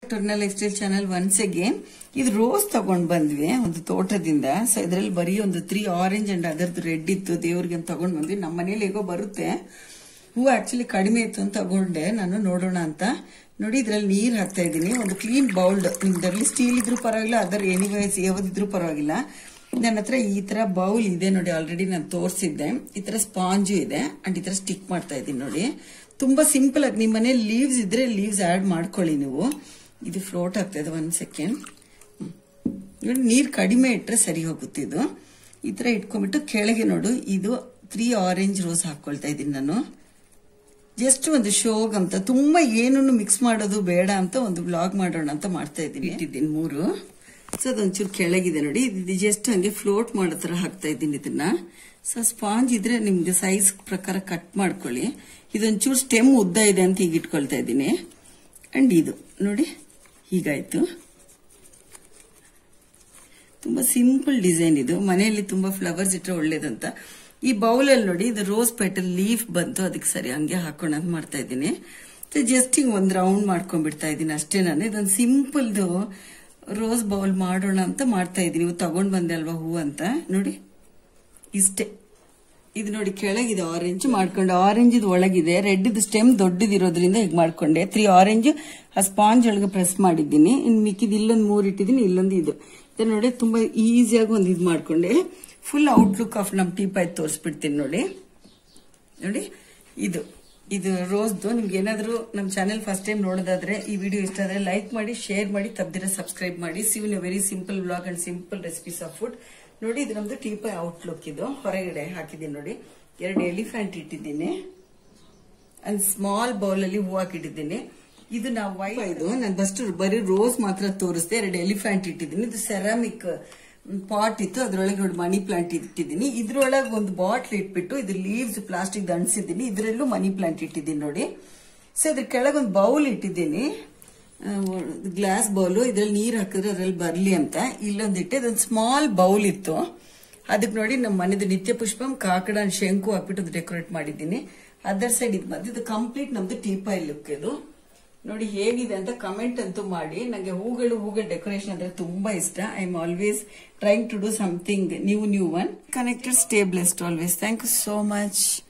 ಟರ್ನಲ್ lifestyle channel once again ಇದು rose ತಗೊಂಡ್ ಬಂದ್ವಿ ಒಂದು ತೋಟದಿಂದ ಸೊ ಇದ್ರಲ್ಲಿ ಬರೀ ಒಂದು ತ್ರೀ ಆರೆಂಜ್ ಅಂಡ್ ಅದರದ್ದು ರೆಡ್ ಇತ್ತು ದೇವ್ರಿಗೆ ಅಂತ ತಗೊಂಡ್ ಬಂದ್ವಿ ನಮ್ಮ ಮನೇಲಿ ಹೇಗೋ ಬರುತ್ತೆ ಹೂ ಆಕ್ಚುಲಿ ಕಡಿಮೆ ಇತ್ತು ಅಂತ ತಗೊಂಡೆ ನಾನು ನೋಡೋಣ ಅಂತ ನೋಡಿ ಇದ್ರಲ್ಲಿ ನೀರ್ ಹಾಕ್ತಾ ಇದ್ದೀನಿ ಒಂದು ಕ್ಲೀನ್ ಬೌಲ್ಡ್ ನಿಮ್ದ್ರಲ್ಲಿ ಸ್ಟೀಲ್ ಇದ್ರೂ ಪರವಾಗಿಲ್ಲ ಅದರ್ ಎನಿವೈಸ್ ಯಾವ್ದಿದ್ರು ಪರವಾಗಿಲ್ಲ ನನ್ನ ಹತ್ರ ಈ ತರ ಬೌಲ್ ಇದೆ ನೋಡಿ ಆಲ್ರೆಡಿ ನಾನು ತೋರಿಸಿದ್ದೆ ಈ ತರ ಸ್ಪಾಂಜು ಇದೆ ಅಂಡ್ ಈ ತರ ಸ್ಟಿಕ್ ಮಾಡ್ತಾ ಇದ್ದೀನಿ ನೋಡಿ ತುಂಬಾ ಸಿಂಪಲ್ ಆಗಿ ನಿಮ್ಮ ಮನೇಲಿ ಲೀವ್ಸ್ ಇದ್ರೆ ಲೀವ್ಸ್ ಆಡ್ ಮಾಡ್ಕೊಳ್ಳಿ ನೀವು ಇದು ಫ್ಲೋಟ್ ಆಗ್ತಾ ಇದೆ ಒಂದ್ ಸೆಕೆಂಡ್ ನೋಡಿ ನೀರ್ ಕಡಿಮೆ ಇಟ್ರೆ ಸರಿ ಹೋಗುತ್ತೆ ಇದು ಈ ತರ ಇಟ್ಕೊಂಡ್ಬಿಟ್ಟು ಕೆಳಗೆ ನೋಡು ಇದು ತ್ರೀ ಆರೆಂಜ್ ರೋಸ್ ಹಾಕೊಳ್ತಾ ಇದ್ದೀನಿ ನಾನು ಜಸ್ಟ್ ಒಂದು ಶೋಗ್ ಅಂತ ತುಂಬಾ ಏನನ್ನು ಮಿಕ್ಸ್ ಮಾಡೋದು ಬೇಡ ಅಂತ ಒಂದು ಬ್ಲಾಗ್ ಮಾಡೋಣ ಅಂತ ಮಾಡ್ತಾ ಇದ್ದೀನಿ ಇಟ್ಟಿದ್ದೀನಿ ಮೂರು ಸೊ ಅದೊಂಚೂರು ಕೆಳಗಿದೆ ನೋಡಿ ಇದು ಜಸ್ಟ್ ಹಂಗೆ ಫ್ಲೋಟ್ ಮಾಡೋ ತರ ಹಾಕ್ತಾ ಇದ್ದೀನಿ ಇದನ್ನ ಸೊ ಸ್ಪಾಂಜ್ ಇದ್ರೆ ನಿಮ್ಗೆ ಸೈಜ್ ಪ್ರಕಾರ ಕಟ್ ಮಾಡ್ಕೊಳ್ಳಿ ಇದೊಂಚೂರು ಸ್ಟೆಮ್ ಉದ್ದ ಇದೆ ಅಂತ ಈಗ ಇಟ್ಕೊಳ್ತಾ ಇದ್ದೀನಿ ಅಂಡ್ ಇದು ನೋಡಿ ಹೀಗಾಯ್ತು ತುಂಬಾ ಸಿಂಪಲ್ ಡಿಸೈನ್ ಇದು ಮನೆಯಲ್ಲಿ ತುಂಬಾ ಫ್ಲವರ್ಸ್ ಇಟ್ರೆ ಒಳ್ಳೇದಂತ ಈ ಬೌಲ್ ಅಲ್ಲಿ ನೋಡಿ ಇದು ರೋಸ್ ಪೆಟಲ್ ಲೀಫ್ ಬಂತು ಅದಕ್ಕೆ ಸರಿ ಹಂಗೆ ಹಾಕೋಣ ಅಂತ ಮಾಡ್ತಾ ಇದ್ದೀನಿ ಜಸ್ಟ್ ಹಿಂಗ್ ಒಂದ್ ರೌಂಡ್ ಮಾಡ್ಕೊಂಡ್ಬಿಡ್ತಾ ಇದ್ದೀನಿ ಅಷ್ಟೇ ನಾನು ಇದೊಂದು ಸಿಂಪಲ್ದು ರೋಸ್ ಬೌಲ್ ಮಾಡೋಣ ಅಂತ ಮಾಡ್ತಾ ಇದ್ದೀನಿ ನೀವು ತಗೊಂಡ್ ಬಂದೆ ಅಲ್ವಾ ಹೂ ಅಂತ ನೋಡಿ ಇಷ್ಟೇ ಇದು ನೋಡಿ ಕೆಳಗಿದೆ ಆರೆಂಜ್ ಮಾಡ್ಕೊಂಡು ಆರೆಂಜ್ ಇದು ಒಳಗಿದೆ ರೆಡ್ ಇದು ಸ್ಟೆಮ್ ದೊಡ್ಡದಿರೋದ್ರಿಂದ ಹೀಗೆ ಮಾಡ್ಕೊಂಡೆ ತ್ರೀ ಆರೆಂಜ್ ಆ ಸ್ಪಾಂಜ್ ಒಳಗೆ ಪ್ರೆಸ್ ಮಾಡಿದ್ದೀನಿ ಇನ್ನು ಮಿಕ್ಕಿದ ಇಲ್ಲೊಂದು ಮೂರು ಇಟ್ಟಿದ್ದೀನಿ ಇಲ್ಲೊಂದು ಇದು ಇದು ನೋಡಿ ತುಂಬಾ ಈಸಿಯಾಗಿ ಒಂದು ಇದು ಮಾಡ್ಕೊಂಡೆ ಫುಲ್ ಔಟ್ಲುಕ್ ಆಫ್ ನಮ್ ಟೀ ಪಾಯ್ ತೋರಿಸ್ಬಿಡ್ತೀನಿ ನೋಡಿ ನೋಡಿ ಇದು ಇದು ರೋಸ್ದು ನಿಮ್ಗೆ ಏನಾದರೂ ನಮ್ಮ ಚಾನೆಲ್ ಫಸ್ಟ್ ಟೈಮ್ ನೋಡೋದಾದ್ರೆ ಈ ವಿಡಿಯೋ ಇಷ್ಟ ಆದ್ರೆ ಲೈಕ್ ಮಾಡಿ ಶೇರ್ ಮಾಡಿ ತಪ್ಪದಿರ ಸಬ್ಸ್ಕ್ರೈಬ್ ಮಾಡಿ ಸಿವ್ very simple blog and simple recipes of food ನೋಡಿ ಇದು ನಮ್ದು ಟೀ ಪಾಯ್ ಔಟ್ಲುಕ್ ಇದು ಹೊರಗಡೆ ಹಾಕಿದ್ದೀನಿ ನೋಡಿ ಎರಡು ಎಲಿಫೆಂಟ್ ಇಟ್ಟಿದ್ದೀನಿ ಅಂಡ್ ಸ್ಮಾಲ್ ಬೌಲ್ ಅಲ್ಲಿ ಹೂ ಹಾಕಿಟ್ಟಿದ್ದೀನಿ ಇದು ನಾವು ವೈ ಇದು ನಾನು ಫಸ್ಟ್ ಬರೀ ರೋಸ್ ಮಾತ್ರ ತೋರಿಸ್ದೆ ಎರಡು ಎಲಿಫೆಂಟ್ ಇಟ್ಟಿದ್ದೀನಿ ಇದು ಸೆರಾಮಿಕ್ ಪಾಟ್ ಇತ್ತು ಅದ್ರೊಳಗೆ ನೋಡಿ ಮನಿ ಪ್ಲಾಂಟ್ ಇಟ್ಟಿದ್ದೀನಿ ಇದ್ರೊಳಗೆ ಒಂದು ಬಾಟ್ಲ್ ಇಟ್ಬಿಟ್ಟು ಇದು ಲೀವ್ಸ್ ಪ್ಲಾಸ್ಟಿಕ್ ಅಣಿಸಿದ್ದೀನಿ ಇದರಲ್ಲೂ ಮನಿ ಪ್ಲಾಂಟ್ ಇಟ್ಟಿದ್ದೀನಿ ನೋಡಿ ಸೊ ಇದ್ರ ಕೆಳಗೆ ಒಂದು ಬೌಲ್ ಇಟ್ಟಿದ್ದೀನಿ ಗ್ಲಾಸ್ ಬೌಲು ಇದ್ರಲ್ಲಿ ನೀರು ಹಾಕಿದ್ರೆ ಅದ್ರಲ್ಲಿ ಬರ್ಲಿ ಅಂತ ಇಲ್ಲೊಂದು ಇಟ್ಟೆ ಇದೊಂದು ಸ್ಮಾಲ್ ಬೌಲ್ ಇತ್ತು ಅದಕ್ಕೆ ನೋಡಿ ನಮ್ಮ ಮನೆದು ನಿತ್ಯ ಪುಷ್ಪಂ ಕಾಕಡ ಶಂಕು ಹಾಕ್ಬಿಟ್ಟು ಡೆಕೋರೇಟ್ ಮಾಡಿದ್ದೀನಿ ಅದರ್ ಸೈಡ್ ಇದು ಬಂದು ಇದು ಕಂಪ್ಲೀಟ್ ನಮ್ದು ಟೀಪಾಯ್ ಲುಕ್ ಇದು ನೋಡಿ ಹೇಗಿದೆ ಅಂತ ಕಮೆಂಟ್ ಅಂತೂ ಮಾಡಿ ನನಗೆ ಹೂಗಳು ಹೂಗಳ ಡೆಕೋರೇಷನ್ ಅಂದ್ರೆ ತುಂಬಾ ಇಷ್ಟ I am always trying to do something new new one connected stay blessed always thank you so much